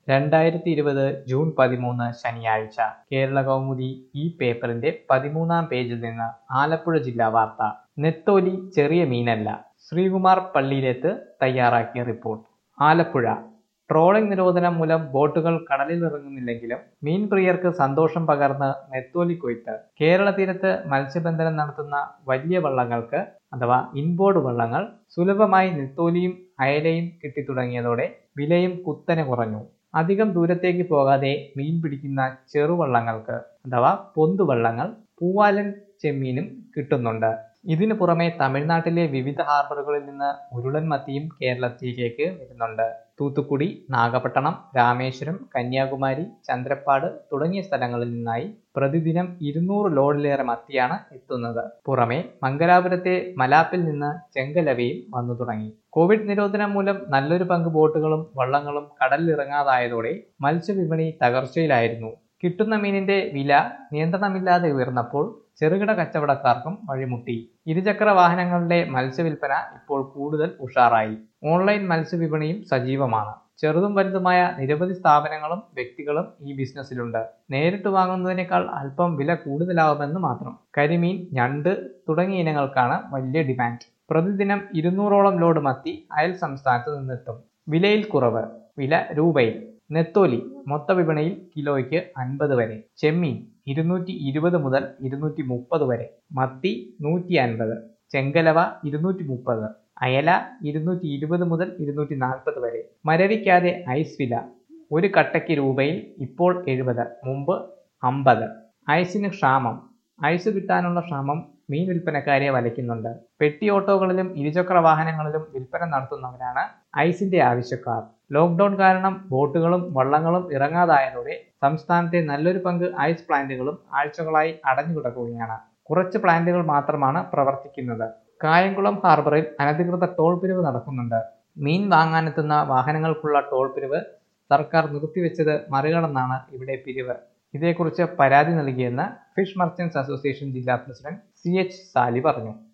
രണ്ടായിരത്തി ഇരുപത് ജൂൺ പതിമൂന്ന് ശനിയാഴ്ച കേരള കൗമുദി ഈ പേപ്പറിന്റെ പതിമൂന്നാം പേജിൽ നിന്ന് ആലപ്പുഴ ജില്ലാ വാർത്ത നെത്തോലി ചെറിയ മീനല്ല ശ്രീകുമാർ പള്ളിയിലേത്ത് തയ്യാറാക്കിയ റിപ്പോർട്ട് ആലപ്പുഴ ട്രോളിംഗ് നിരോധനം മൂലം ബോട്ടുകൾ കടലിൽ ഇറങ്ങുന്നില്ലെങ്കിലും മീൻ പ്രിയർക്ക് സന്തോഷം പകർന്ന് നെത്തോലി കൊയ്ത്ത് കേരള തീരത്ത് മത്സ്യബന്ധനം നടത്തുന്ന വലിയ വള്ളങ്ങൾക്ക് അഥവാ ഇൻബോർഡ് വള്ളങ്ങൾ സുലഭമായി നെത്തോലിയും അയലയും കിട്ടിത്തുടങ്ങിയതോടെ വിലയും കുത്തനെ കുറഞ്ഞു അധികം ദൂരത്തേക്ക് പോകാതെ മീൻ പിടിക്കുന്ന ചെറുവള്ളങ്ങൾക്ക് അഥവാ പൊന്തുവള്ളങ്ങൾ പൂവാലൻ ചെമ്മീനും കിട്ടുന്നുണ്ട് ഇതിനു പുറമെ തമിഴ്നാട്ടിലെ വിവിധ ഹാർബറുകളിൽ നിന്ന് ഉരുളൻ മത്തിയും കേരളത്തിലേക്ക് വരുന്നുണ്ട് തൂത്തുക്കുടി നാഗപട്ടണം രാമേശ്വരം കന്യാകുമാരി ചന്ദ്രപ്പാട് തുടങ്ങിയ സ്ഥലങ്ങളിൽ നിന്നായി പ്രതിദിനം ഇരുന്നൂറ് ലോഡിലേറെ മത്തിയാണ് എത്തുന്നത് പുറമെ മംഗലാപുരത്തെ മലാപ്പിൽ നിന്ന് ചെങ്കലവയും വന്നു തുടങ്ങി കോവിഡ് നിരോധനം മൂലം നല്ലൊരു പങ്ക് ബോട്ടുകളും വള്ളങ്ങളും കടലിലിറങ്ങാതായതോടെ മത്സ്യവിപണി തകർച്ചയിലായിരുന്നു കിട്ടുന്ന മീനിന്റെ വില നിയന്ത്രണമില്ലാതെ ഉയർന്നപ്പോൾ ചെറുകിട കച്ചവടക്കാർക്കും വഴിമുട്ടി ഇരുചക്ര വാഹനങ്ങളുടെ മത്സ്യവില്പന ഇപ്പോൾ കൂടുതൽ ഉഷാറായി ഓൺലൈൻ മത്സ്യവിപണിയും സജീവമാണ് ചെറുതും വലുതുമായ നിരവധി സ്ഥാപനങ്ങളും വ്യക്തികളും ഈ ബിസിനസ്സിലുണ്ട് നേരിട്ട് വാങ്ങുന്നതിനേക്കാൾ അല്പം വില കൂടുതലാവുമെന്ന് മാത്രം കരിമീൻ ഞണ്ട് തുടങ്ങിയ ഇനങ്ങൾക്കാണ് വലിയ ഡിമാൻഡ് പ്രതിദിനം ഇരുന്നൂറോളം ലോഡ് മത്തി അയൽ സംസ്ഥാനത്ത് നിന്നെത്തും വിലയിൽ കുറവ് വില രൂപയിൽ നെത്തോലി മൊത്ത വിപണിയിൽ കിലോയ്ക്ക് അൻപത് വരെ ചെമ്മീൻ ഇരുന്നൂറ്റി ഇരുപത് മുതൽ ഇരുന്നൂറ്റി മുപ്പത് വരെ മത്തി നൂറ്റി അൻപത് ചെങ്കലവ ഇരുന്നൂറ്റി മുപ്പത് അയല ഇരുന്നൂറ്റി ഇരുപത് മുതൽ ഇരുന്നൂറ്റി നാൽപ്പത് വരെ മരവിക്കാതെ ഐസ് വില ഒരു കട്ടയ്ക്ക് രൂപയിൽ ഇപ്പോൾ എഴുപത് മുമ്പ് അമ്പത് ഐസിന് ക്ഷാമം ഐസ് കിട്ടാനുള്ള ക്ഷാമം മീൻ വിൽപ്പനക്കാരെ വലയ്ക്കുന്നുണ്ട് പെട്ടി ഓട്ടോകളിലും ഇരുചക്ര വാഹനങ്ങളിലും വിൽപ്പന നടത്തുന്നവരാണ് ഐസിന്റെ ആവശ്യക്കാർ ലോക്ക്ഡൌൺ കാരണം ബോട്ടുകളും വള്ളങ്ങളും ഇറങ്ങാതായതോടെ സംസ്ഥാനത്തെ നല്ലൊരു പങ്ക് ഐസ് പ്ലാന്റുകളും ആഴ്ചകളായി അടഞ്ഞുകിടക്കുകയാണ് കുറച്ച് പ്ലാന്റുകൾ മാത്രമാണ് പ്രവർത്തിക്കുന്നത് കായംകുളം ഹാർബറിൽ അനധികൃത ടോൾ പിരിവ് നടക്കുന്നുണ്ട് മീൻ വാങ്ങാനെത്തുന്ന വാഹനങ്ങൾക്കുള്ള ടോൾ പിരിവ് സർക്കാർ നിർത്തിവെച്ചത് മറികടന്നാണ് ഇവിടെ പിരിവ് ഇതേക്കുറിച്ച് പരാതി നൽകിയെന്ന് ഫിഷ് മർച്ചന്റ്സ് അസോസിയേഷൻ ജില്ലാ പ്രസിഡന്റ് സി എച്ച് സാലി പറഞ്ഞു